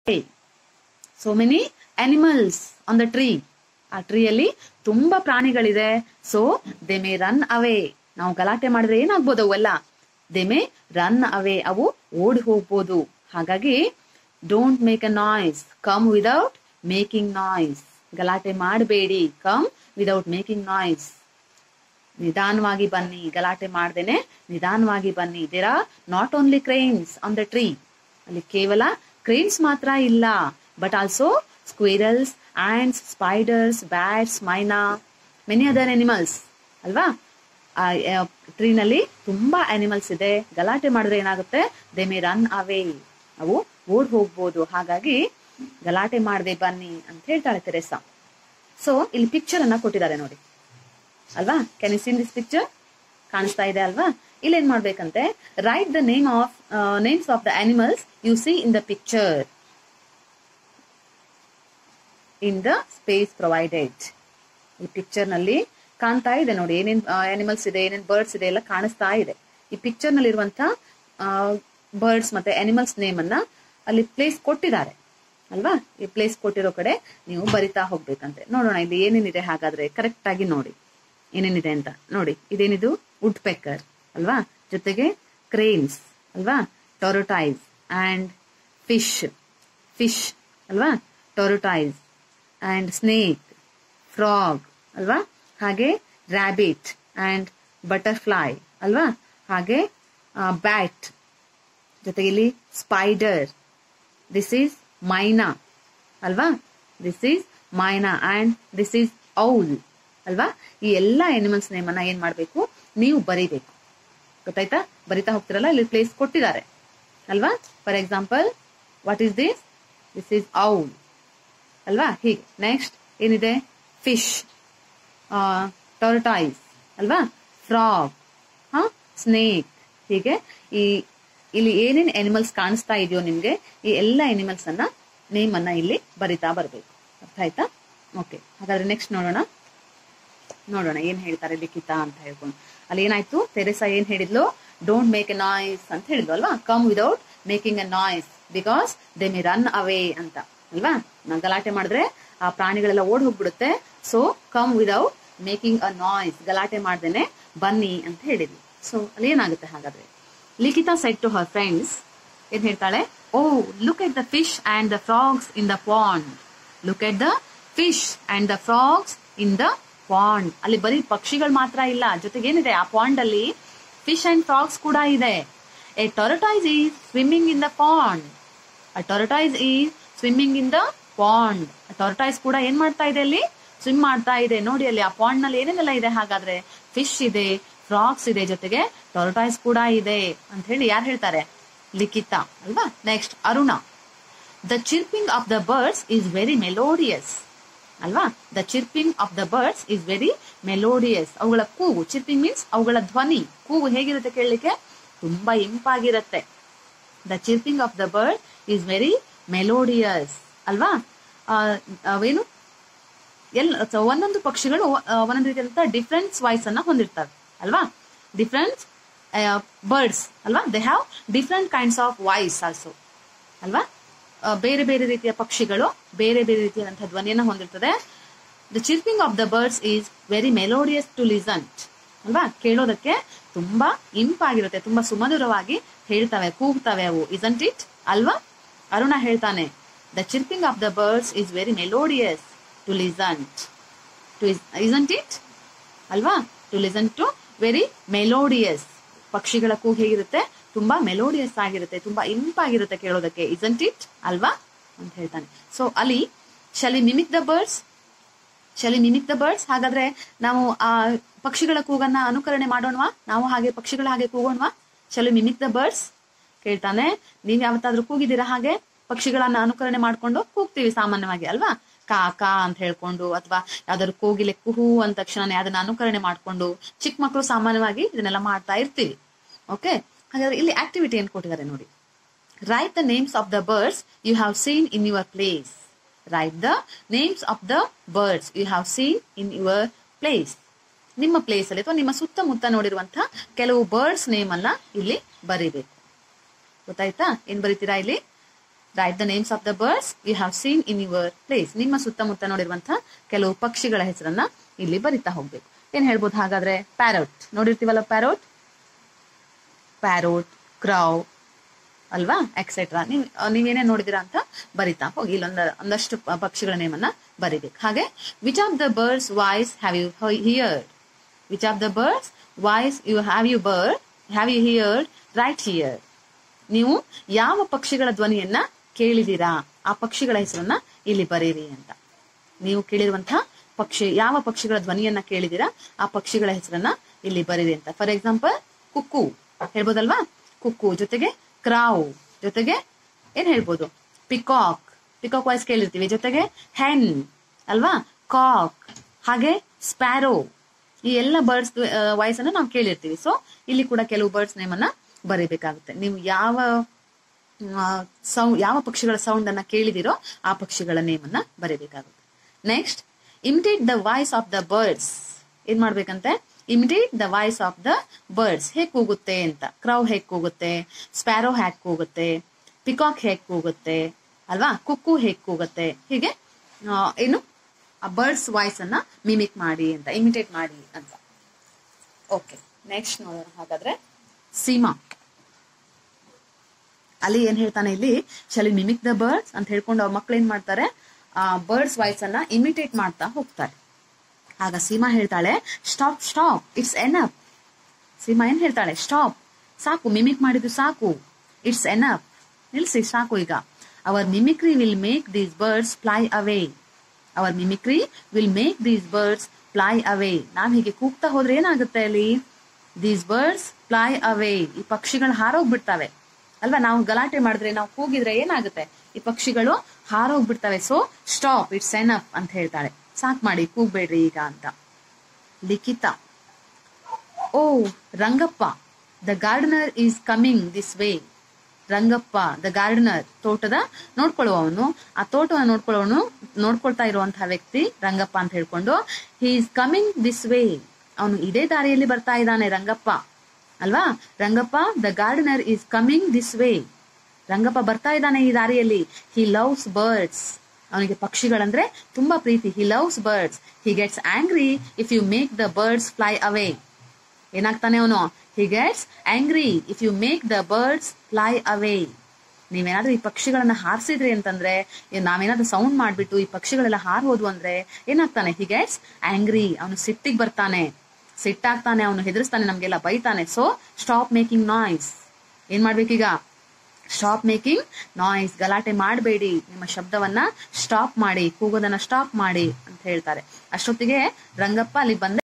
so many animals on the tree ಆ ಟ್ರೀಯಲ್ಲಿ ತುಂಬಾ ಪ್ರಾಣಿಗಳಿದೆ so they may run away ನಾವು ಗಲಾಟೆ ಮಾಡಿದ್ರೆ ಏನಾಗ್ಬೋದು ಅವೆಲ್ಲ ದೇ ಮೇ ರನ್ ಅವೇ ಅವು ಓಡಿ ಹೋಗ್ಬೋದು ಹಾಗಾಗಿ don't make a noise come without making noise ಗಲಾಟೆ ಮಾಡಬೇಡಿ ಕಮ್ ವಿದೌಟ್ ಮೇಕಿಂಗ್ ನಾಯ್ಸ್ ನಿಧಾನವಾಗಿ ಬನ್ನಿ ಗಲಾಟೆ ಮಾಡ್ದೇನೆ ನಿಧಾನವಾಗಿ ಬನ್ನಿ there are not only cranes on the tree ಅಲ್ಲಿ ಕೇವಲ ಕ್ರೈನ್ಸ್ ಮಾತ್ರ ಇಲ್ಲ but also squirrels ants spiders bats myna many other animals ಅಲ್ವಾ ಟ್ರೀನಲ್ಲಿ ತುಂಬಾ ಅನಿಮಲ್ಸ್ ಇದೆ ಗಲಾಟೆ ಮಾಡಿದ್ರೆ ಏನಾಗುತ್ತೆ ದೇ ಮೇ ರನ್ ಅವೇ ಅವು ಓಡ್ ಹೋಗ್ಬೋದು ಹಾಗಾಗಿ ಗಲಾಟೆ ಮಾಡದೆ ಬನ್ನಿ ಅಂತ ಹೇಳ್ತಾಳೆ ತೆರೆಸಾ ಸೊ ಇಲ್ಲಿ ಪಿಕ್ಚರ್ ಅನ್ನ ಕೊಟ್ಟಿದ್ದಾರೆ ನೋಡಿ ಅಲ್ವಾ can you seen this picture ಕಾಣಿಸ್ತಾ ಇದೆ ಅಲ್ವಾ ಇಲ್ಲಿ ಏನ್ ಮಾಡ್ಬೇಕಂತೆ write the name of names of the animals you see in the picture in the space provided ಈ ಪಿಕ್ಚರ್ ನಲ್ಲಿ ಕಾಣ್ತಾ ಇದೆ ನೋಡಿ ಏನೇನ್ ಅನಿಮಲ್ಸ್ ಇದೆ ಏನೇನ್ ಬರ್ಡ್ಸ್ ಇದೆ ಎಲ್ಲ ಕಾಣಿಸ್ತಾ ಇದೆ ಈ ಪಿಕ್ಚರ್ ನಲ್ಲಿ ಇರುವಂತ ಬರ್ಡ್ಸ್ ಮತ್ತೆ ಅನಿಮಲ್ಸ್ ನೇಮ್ ಅನ್ನ ಅಲ್ಲಿ ಪ್ಲೇಸ್ ಕೊಟ್ಟಿದ್ದಾರೆ ಅಲ್ವಾ ಈ ಪ್ಲೇಸ್ ಕೊಟ್ಟಿರೋ ಕಡೆ ನೀವು ಬರಿತಾ ಹೋಗ್ಬೇಕಂತೆ ನೋಡೋಣ ಇಲ್ಲಿ ಏನೇನಿದೆ ಹಾಗಾದ್ರೆ ಕರೆಕ್ಟ್ ಆಗಿ ನೋಡಿ ಏನೇನಿದೆ ಅಂತ ನೋಡಿ ಇದೇನಿದು ವುಡ್ ಪೆಕ್ಕರ್ ಅಲ್ವಾ ಜೊತೆಗೆ ಕ್ರೇನ್ಸ್ ಅಲ್ವಾ ಟೊರೊಟೈಸ್ ಅಂಡ್ ಫಿಶ್ ಫಿಶ್ ಅಲ್ವಾ ಟೊರೊಟೈಸ್ ಅಂಡ್ ಸ್ನೇಕ್ ಫ್ರಾಗ್ ಅಲ್ವಾ ಹಾಗೆ ರ್ಯಾಬಿಟ್ ಅಂಡ್ ಬಟರ್ಫ್ಲೈ ಅಲ್ವಾ ಹಾಗೆ ಬ್ಯಾಟ್ ಜೊತೆಗೆ ಇಲ್ಲಿ ಸ್ಪೈಡರ್ ದಿಸ್ ಈಸ್ ಮೈನಾ ಅಲ್ವಾ this is myna and this is owl ಅಲ್ವಾ ಈ ಎಲ್ಲಾ ಎನಿಮಲ್ಸ್ ನೇಮ್ ಅನ್ನ ಏನ್ ಮಾಡ್ಬೇಕು ನೀವು ಬರೀಬೇಕು ಗೊತ್ತಾಯ್ತಾ ಬರಿತಾ ಹೋಗ್ತಿರಲ್ಲ ಇಲ್ಲಿ ಪ್ಲೇಸ್ ಕೊಟ್ಟಿದ್ದಾರೆ ಅಲ್ವಾ for example what is this this is owl ಅಲ್ವಾ ಹೀಗೆ ನೆಕ್ಸ್ಟ್ ಏನಿದೆ ಫಿಶ್ ಟೊರ್ಟೈಸ್ ಅಲ್ವಾ ಫ್ರಾಗ್ ಹ ಸ್ನೇಕ್ ಹೀಗೆ ಈ ಇಲ್ಲಿ ಏನೇನ್ ಅನಿಮಲ್ಸ್ ಕಾಣಿಸ್ತಾ ಇದೆಯೋ ನಿಮ್ಗೆ ಈ ಎಲ್ಲ ಅನಿಮಲ್ಸ್ ಅನ್ನ ನೇಮ್ ಅನ್ನ ಇಲ್ಲಿ ಬರಿತಾ ಬರ್ಬೇಕು ಅರ್ಥ ಆಯ್ತಾ ಓಕೆ ಹಾಗಾದ್ರೆ ನೆಕ್ಸ್ಟ್ ನೋಡೋಣ ನೋಡೋಣ ಏನ್ ಹೇಳ್ತಾರೆ ಲಿಖಿತ ಅಂತ ಹೇಳ್ಕೊಂಡು ಅಲ್ಲಿ ಏನಾಯ್ತು ತೆರೆಸಾ ಏನ್ ಹೇಳಿದ್ಲು ಡೋಂಟ್ ಮೇಕ್ ಎ ನಾಯ್ಸ್ ಅಂತ ಹೇಳಿದ್ಲು ಅಲ್ವಾ come without making a noise because they may run away ಅಂತ ಅಲ್ವಾ ನಾವ್ ಗಲಾಟೆ ಮಾಡಿದ್ರೆ ಆ ಪ್ರಾಣಿಗಳೆಲ್ಲ ಓಡ್ ಹೋಗ್ಬಿಡುತ್ತೆ so come without making a noise ಗಲಾಟೆ ಮಾಡ್ದೇನೆ ಬನ್ನಿ ಅಂತ ಹೇಳಿದ್ಲು ಸೊ ಅಲ್ಲಿ ಏನಾಗುತ್ತೆ ಹಾಗಾದ್ರೆ Likhita said to her friends ಏನ್ ಹೇಳ್ತಾಳೆ oh look at the fish and the frogs in the pond look at the fish and the frogs in the pond ಅಲ್ಲಿ ಬರೀ ಪಕ್ಷಿಗಳು ಮಾತ್ರ ಇಲ್ಲ ಜೊತೆಗೆ ಏನಿದೆ ಆ ಪಾಂಡ್ ಅಲ್ಲಿ ಫಿಶ್ ಅಂಡ್ ಫ್ರಾಗ್ಸ್ ಕೂಡ ಇದೆ a tortoise is swimming in the pond a tortoise is swimming in the pond tortoise ಕೂಡ ಏನ್ ಮಾಡ್ತಾ ಇದೆ ಅಲ್ಲಿ ಸ್ವಿಮ್ ಮಾಡ್ತಾ ಇದೆ ನೋಡಿ ಅಲ್ಲಿ ಆ ಪಾಂಡ್ ನಲ್ಲಿ ಏನೇನೆಲ್ಲ ಇದೆ ಹಾಗಾದ್ರೆ ಫಿಶ್ ಇದೆ ಫ್ರಾಕ್ಸ್ ಇದೆ ಜೊತೆಗೆ ಟೊರಟೈಸ್ ಕೂಡ ಇದೆ ಅಂತ ಹೇಳಿ ಯಾರು ಹೇಳ್ತಾರೆ ಲಿಖಿತ ಅಲ್ವಾ next Aruna the chirping of the birds is very melodious ಅಲ್ವಾ the chirping of the birds is very melodious ಅವುಗಳ ಕೂಗು ಚಿರ್ಪಿಂಗ್ ಮೀನ್ಸ್ ಅವುಗಳ ಧ್ವನಿ ಕೂಗು ಹೇಗಿರುತ್ತೆ ಕೇಳಲಿಕ್ಕೆ ತುಂಬಾ ಇಂಪಾಗಿರುತ್ತೆ the chirping of the bird is very melodious ಅಲ್ವಾ ಆ, ಅವೇನು ಎಲ್ಲ so ಒಂದೊಂದು ಪಕ್ಷಿಗಳು ಆ, ಒಂದೊಂದು ರೀತಿಯಾದಂತಹ ಡಿಫ್ರೆಂಟ್ ವಾಯ್ಸ್ ಅನ್ನ ಹೊಂದಿರ್ತವೆ ಅಲ್ವಾ ಡಿಫ್ರೆಂಟ್ ಬರ್ಡ್ಸ್ ಅಲ್ವಾ they have different kinds of voice also ಅಲ್ವಾ ಆ, ಬೇರೆ ಬೇರೆ ರೀತಿಯ ಪಕ್ಷಿಗಳು ಬೇರೆ ಬೇರೆ ರೀತಿಯಾದಂತಹ ಧ್ವನಿಯನ್ನ ಹೊಂದಿರ್ತದೆ the chirping of the birds is very melodious to listen ಅಲ್ವಾ ಕೇಳೋದಕ್ಕೆ ತುಂಬಾ ಇಂಪಾಗಿರುತ್ತೆ ತುಂಬಾ ಸುಮಧುರವಾಗಿ ಹೇಳ್ತವೆ ಕೂಗ್ತವೆ ಅವು ಇಸಂಟ್ ಇಟ್ ಅಲ್ವಾ ಅರುಣ ಹೇಳ್ತಾನೆ the chirping of the birds is very melodious to listen to isn't it ಅಲ್ವಾ to listen to very melodious ಪಕ್ಷಿಗಳ ಕೂಗು ಹೇಗಿರುತ್ತೆ ತುಂಬಾ ಮೆಲೋಡಿಯಸ್ ಆಗಿರುತ್ತೆ ತುಂಬಾ ಇಂಪಾಗಿರುತ್ತೆ ಕೇಳೋದಕ್ಕೆ ಇಸಂಟ್ ಇಟ್ ಅಲ್ವಾ ಅಂತ ಹೇಳ್ತಾನೆ ಸೊ ಅಲ್ಲಿ shall we mimic the birds shall we mimic the birds ಹಾಗಾದ್ರೆ ನಾವು ಆ ಪಕ್ಷಿಗಳ ಕೂಗನ್ನ ಅನುಕರಣೆ ಮಾಡೋಣವಾ ನಾವು ಹಾಗೆ ಪಕ್ಷಿಗಳ ಹಾಗೆ ಕೂಗೋಣವಾ ಶಲಿ ಮಿಮಿಕ್ ದ ಬರ್ಡ್ಸ್ ಕೇಳ್ತಾನೆ ನೀವ್ ಯಾವತ್ತಾದ್ರೂ ಕೂಗಿದ್ದೀರಾ ಹಾಗೆ ಪಕ್ಷಿಗಳನ್ನ ಅನುಕರಣೆ ಮಾಡ್ಕೊಂಡು ಕೂಗ್ತೀವಿ ಸಾಮಾನ್ಯವಾಗಿ ಅಲ್ವಾ ಕಾ ಕಾ ಅಂತ ಹೇಳ್ಕೊಂಡು ಅಥವಾ ಯಾವ್ದಾದ್ರು ಕೋಗಿಲೆ ಕುಹು ಅಂದ ತಕ್ಷಣ ಅದನ್ನ ಅನುಕರಣೆ ಮಾಡ್ಕೊಂಡು ಚಿಕ್ಕ ಮಕ್ಕಳು ಸಾಮಾನ್ಯವಾಗಿ ಇದನ್ನೆಲ್ಲ ಮಾಡ್ತಾ ಇರ್ತೀವಿ ಓಕೆ ಹಾಗಾದ್ರೆ ಇಲ್ಲಿ ಆಕ್ಟಿವಿಟಿ ಏನ್ ಕೊಟ್ಟಿದ್ದಾರೆ ನೋಡಿ write the names of the birds you have seen in your place write the names of the birds you have seen in your place ನಿಮ್ಮ ಪ್ಲೇಸ್ ಅಲ್ಲಿ ಅಥವಾ ನಿಮ್ಮ ಸುತ್ತಮುತ್ತ ನೋಡಿರುವಂತಹ ಕೆಲವು ಬರ್ಡ್ಸ್ ನೇಮ್ ಅನ್ನ ಇಲ್ಲಿ ಬರೀಬೇಕು ಗೊತ್ತಾಯ್ತಾ ಏನ್ ಬರೀತೀರಾ ಇಲ್ಲಿ write the names of the birds you have seen in your place ನಿಮ್ಮ ಸುತ್ತಮುತ್ತ ನೋಡಿರುವಂತಹ ಕೆಲವು ಪಕ್ಷಿಗಳ ಹೆಸರನ್ನ ಇಲ್ಲಿ ಬರಿತಾ ಹೋಗ್ಬೇಕು ಏನ್ ಹೇಳ್ಬೋದು ಹಾಗಾದ್ರೆ ಪ್ಯಾರೋಟ್ ನೋಡಿರ್ತೀವಲ್ಲ ಪ್ಯಾರೋಟ್ ಪ್ಯಾರೋಟ್ ಕ್ರೌ ಅಲ್ವಾ ಎಕ್ಸೆಟ್ರಾ ನೀವು ನೀವೇನೇ ನೋಡಿದಿರಾ ಅಂತ ಬರಿತಾ ಹೋಗಿ ಇಲ್ಲೊಂದ ಒಂದಷ್ಟು ಪ- ಪಕ್ಷಿಗಳ ನೇಮನ್ನ ಬರಿಬೇಕು ಹಾಗೆ which of the birds voice have you heard which of the birds voice you have you bird have you heard write here ನೀವು ಯಾವ ಪಕ್ಷಿಗಳ ಧ್ವನಿಯನ್ನ ಕೇಳಿದೀರಾ ಆ ಪಕ್ಷಿಗಳ ಹೆಸರನ್ನ ಇಲ್ಲಿ ಬರೀರಿ ಅಂತ ನೀವು ಕೇಳಿರುವಂತಹ ಪಕ್ಷಿ ಯಾವ ಪಕ್ಷಿಗಳ ಧ್ವನಿಯನ್ನ ಕೇಳಿದಿರಾ ಆ ಪಕ್ಷಿಗಳ ಹೆಸರನ್ನ ಇಲ್ಲಿ ಬರೀರಿ ಅಂತ ಫಾರ್ ಎಕ್ಸಾಂಪಲ್ ಕುಕ್ಕು ಹೇಳ್ಬೋದಲ್ವಾ ಕುಕ್ಕು ಜೊತೆಗೆ ಕ್ರಾವ್ ಜೊತೆಗೆ ಏನ್ ಹೇಳ್ಬೋದು ಪಿಕಾಕ್ ಪಿಕಾಕ್ ವಾಯ್ಸ್ ಕೇಳಿರ್ತೀವಿ ಜೊತೆಗೆ ಹೆನ್ ಅಲ್ವಾ ಕಾಕ್ ಹಾಗೆ ಸ್ಪ್ಯಾರೋ ಈ ಎಲ್ಲ ಬರ್ಡ್ಸ್ ವಾಯ್ಸ್ ಅನ್ನ ನಾವು ಕೇಳಿರ್ತೀವಿ ಸೊ ಇಲ್ಲಿ ಕೂಡ ಕೆಲವು ಬರ್ಡ್ಸ್ ನೇಮ್ ಅನ್ನ ಬರೀಬೇಕಾಗುತ್ತೆ ನೀವು ಯಾವ ಸೌ ಯಾವ ಪಕ್ಷಿಗಳ ಸೌಂಡ್ ಅನ್ನ ಕೇಳಿದಿರೋ ಆ ಪಕ್ಷಿಗಳ ನೇಮ್ ಅನ್ನ ಬರೀಬೇಕಾಗುತ್ತೆ next imitate the voice of the birds ಏನ್ ಮಾಡ್ಬೇಕಂತೆ imitate the voice of the birds ಹೇಗ್ ಕೂಗುತ್ತೆ ಅಂತ ಕ್ರೌ ಹೇಗ್ ಕೂಗುತ್ತೆ ಸ್ಪ್ಯಾರೋ ಹೇಗ್ ಕೂಗುತ್ತೆ ಪಿಕಾಕ್ ಹೇಗ್ ಕೂಗುತ್ತೆ ಅಲ್ವಾ ಕುಕ್ಕು ಹೇಗ್ ಕೂಗುತ್ತೆ ಹೀಗೆ ಆ, ಏನು ಆ ಬರ್ಡ್ಸ್ ವಾಯ್ಸ್ ಅನ್ನ ಮಿಮಿಕ್ ಮಾಡಿ ಅಂತ ಇಮಿಟೇಟ್ ಮಾಡಿ ಅಂತ ಓಕೆ ನೆಕ್ಸ್ಟ್ ನೋಡೋಣ ಹಾಗಾದ್ರೆ ಸೀಮಾ ಅಲ್ಲಿ ಏನ್ ಹೇಳ್ತಾನೆ ಇಲ್ಲಿ ಶಲಿ ಮಿಮಿಕ್ ದ ಬರ್ಡ್ಸ್ ಅಂತ ಹೇಳ್ಕೊಂಡು ಅವ್ರ ಮಕ್ಳು ಏನ್ ಮಾಡ್ತಾರೆ ಆ ಬರ್ಡ್ಸ್ ವಾಯ್ಸ್ ಅನ್ನ ಇಮಿಟೇಟ್ ಮಾಡ್ತಾ ಹೋಗ್ತಾರೆ ಆಗ ಸೀಮಾ ಹೇಳ್ತಾಳೆ stop stop it's enough Seema ಏನ್ ಹೇಳ್ತಾಳೆ ಸ್ಟಾಪ್ ಸಾಕು ಮಿಮಿಕ್ ಮಾಡಿದ್ದು ಸಾಕು ಇಟ್ಸ್ ಎನಫ್ ನಿಲ್ಸಿ ಸಾಕು ಈಗ our mimicry will make these birds fly away our mimicry will make these birds fly away ನಾವ್ ಹೀಗೆ ಕೂಗ್ತಾ ಹೋದ್ರೆ ಏನಾಗುತ್ತೆ ಅಲ್ಲಿ ದೀಸ್ ಬರ್ಡ್ಸ್ ಫ್ಲೈ ಅವೇ ಈ ಪಕ್ಷಿಗಳು ಹಾರೋಗ್ಬಿಡ್ತವೆ ಅಲ್ವಾ ನಾವು ಗಲಾಟೆ ಮಾಡಿದ್ರೆ ನಾವು ಕೂಗಿದ್ರೆ ಏನಾಗುತ್ತೆ ಈ ಪಕ್ಷಿಗಳು ಹಾರೋಗ್ಬಿಡ್ತವೆ ಸೊ ಸ್ಟಾಪ್ ಇಟ್ಸ್ ಎನಫ್ ಅಂತ ಹೇಳ್ತಾಳೆ ಸಾಕ್ ಮಾಡಿ ಕೂಗ್ಬೇಡ್ರಿ ಈಗ ಅಂತ Likhita oh Rangappa the gardener is coming this way Rangappa the gardener ತೋಟದ ನೋಡ್ಕೊಳ್ಳುವವನು ಆ ತೋಟವನ್ನು ನೋಡ್ಕೊಳ್ಳೋನು ನೋಡ್ಕೊಳ್ತಾ ಇರುವಂತಹ ವ್ಯಕ್ತಿ ರಂಗಪ್ಪ ಅಂತ ಹೇಳ್ಕೊಂಡು he is coming this way ಅವನು ಇದೇ ದಾರಿಯಲ್ಲಿ ಬರ್ತಾ ಇದ್ದಾನೆ ರಂಗಪ್ಪ ಅಲ್ವಾ Rangappa the gardener is coming this way Rangappa ಬರ್ತಾ ಇದ್ದಾನೆ ಈ ದಾರಿಯಲ್ಲಿ ಹಿ ಲವ್ಸ್ ಬರ್ಡ್ಸ್ ಅವನಿಗೆ ಪಕ್ಷಿಗಳಂದ್ರೆ ತುಂಬಾ ಪ್ರೀತಿ he loves birds he gets angry if you make the birds fly away ಏನಾಗ್ತಾನೆ ಅವನು he gets angry if you make the birds fly away ನೀವೇನಾದ್ರೂ ಈ ಪಕ್ಷಿಗಳನ್ನ ಹಾರಿಸಿದ್ರಿ ಅಂತಂದ್ರೆ ಏ- ನಾವೇನಾದ್ರೂ ಸೌಂಡ್ ಮಾಡ್ಬಿಟ್ಟು ಈ ಪಕ್ಷಿಗಳೆಲ್ಲ ಹಾರ್ ಹೋದ್ವು ಅಂದ್ರೆ ಏನಾಗ್ತಾನೆ ಹಿ ಗೆಟ್ಸ್ ಆಂಗ್ರಿ ಅವನು ಸಿಟ್ಟಿಗೆ ಬರ್ತಾನೆ ಸಿಟ್ಟಾಗ್ತಾನೆ ಅವನು ಹೆದರ್ಸ್ತಾನೆ ನಮ್ಗೆಲ್ಲ ಬೈತಾನೆ ಸೊ ಸ್ಟಾಪ್ ಮೇಕಿಂಗ್ ನಾಯ್ಸ್ ಏನ್ ಮಾಡ್ಬೇಕೀಗ ಸ್ಟಾಪ್ ಮೇಕಿಂಗ್ ನಾಯ್ಸ್ ಗಲಾಟೆ ಮಾಡಬೇಡಿ ನಿಮ್ಮ ಶಬ್ದವನ್ನ ಸ್ಟಾಪ್ ಮಾಡಿ ಕೂಗೋದನ್ನ ಸ್ಟಾಪ್ ಮಾಡಿ ಅಂತ ಹೇಳ್ತಾರೆ ಅಷ್ಟೊತ್ತಿಗೆ ರಂಗಪ್ಪ ಅಲ್ಲಿ ಬಂದೆ